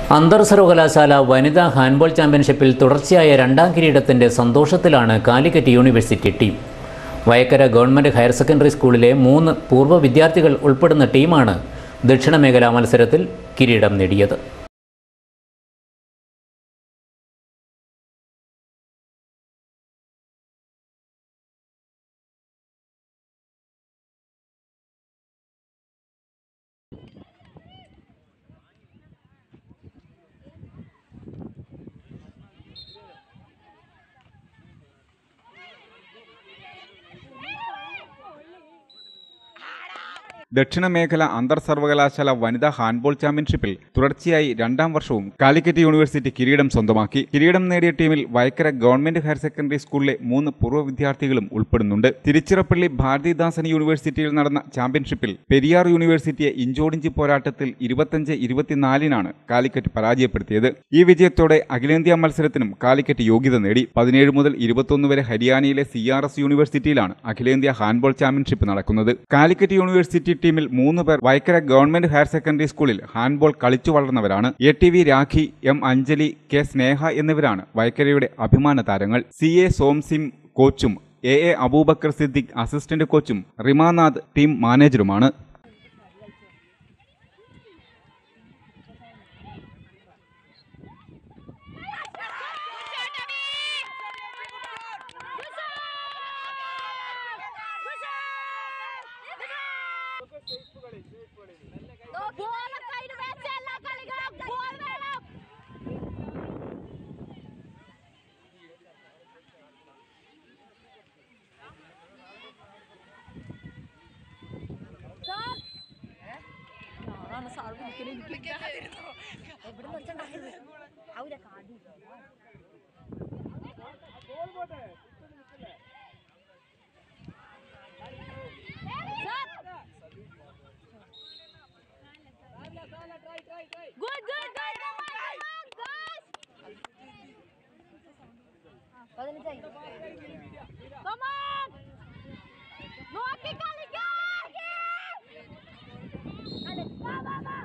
അന്തർ സർവകലാശാല വനിതാ ഹാൻഡ്ബോൾ ചാമ്പ്യൻഷിപ്പിൽ തുടർച്ചയായ രണ്ടാം കിരീടത്തിന്റെ സന്തോഷത്തിലാണ് Calicut university team Vayakkara government higher secondary സ്കൂളിലെ മൂന്ന് പൂർവ്വ വിദ്യാർത്ഥികൾ ഉൾപ്പെടുന്ന ടീമാണ് ദക്ഷിണ മേഖലാ മത്സരത്തിൽ കിരീടം നേടിയത് ദക്ഷിണ മേഖല അന്തർ സർവകലാശാല വനിതാ ഹാൻഡ്ബോൾ ചാമ്പ്യൻഷിപ്പിൽ തുടർച്ചയായി രണ്ടാം വർഷവും കാലിക്കറ്റ് യൂണിവേഴ്സിറ്റി കിരീടം സ്വന്തമാക്കി കിരീടം നേടിയ ടീമിൽ വയക്കര ഗവൺമെന്റ് ഹയർ സെക്കൻഡറി സ്കൂളിലെ മൂന്ന് പൂർവ്വ വിദ്യാർത്ഥികളും ഉൾപ്പെടുന്നുണ്ട് തിരുച്ചിറപ്പള്ളി ഭാരതീദാസൻ യൂണിവേഴ്സിറ്റിയിൽ നടന്ന ചാമ്പ്യൻഷിപ്പിൽ പെരിയാർ യൂണിവേഴ്സിറ്റിയെ ഇഞ്ചോടിഞ്ച് പോരാട്ടത്തിൽ ഇരുപത്തഞ്ച് ഇരുപത്തിനാലിനാണ് കാലിക്കറ്റ് പരാജയപ്പെടുത്തിയത് ഈ വിജയത്തോടെ അഖിലേന്ത്യാ മത്സരത്തിനും കാലിക്കറ്റ് യോഗ്യത നേടി പതിനേഴ് മുതൽ ഇരുപത്തൊന്ന് വരെ ഹരിയാനയിലെ സി ആർ എസ് യൂണിവേഴ്സിറ്റിയിലാണ് അഖിലേന്ത്യാ ഹാൻഡ്ബോൾ ചാമ്പ്യൻഷിപ്പ് നടക്കുന്നത് കാലിക്കറ്റ് യൂണിവേഴ്സിറ്റി ടീമിൽ മൂന്ന് പേർ വൈക്കര ഗവൺമെന്റ് ഹയർ സെക്കൻഡറി സ്കൂളിൽ ഹാൻഡ്ബോൾ കളിച്ചു വളർന്നവരാണ് A T V Rakhi M Anjali K Sneha എന്നിവരാണ് വൈക്കരയുടെ അഭിമാന താരങ്ങൾ സി എ സോംസിം കോച്ചും A A Abubakar Siddique assistant കോച്ചും റിമാനാഥ് ടീം മാനേജറുമാണ് ബോളൊക്കെ വെച്ച എല്ലാ കളികളും ഗോൾ വേണം ആരാണ് സാർ വിളിക്കല് എവിടെ വെച്ചുണ്ടാക്കിയത് അവരെ കാടി Good, good, good. പതിനഞ്ചായി Come on. നോക്കി കളിക്കാം. അതെ, വാ, വാ, വാ.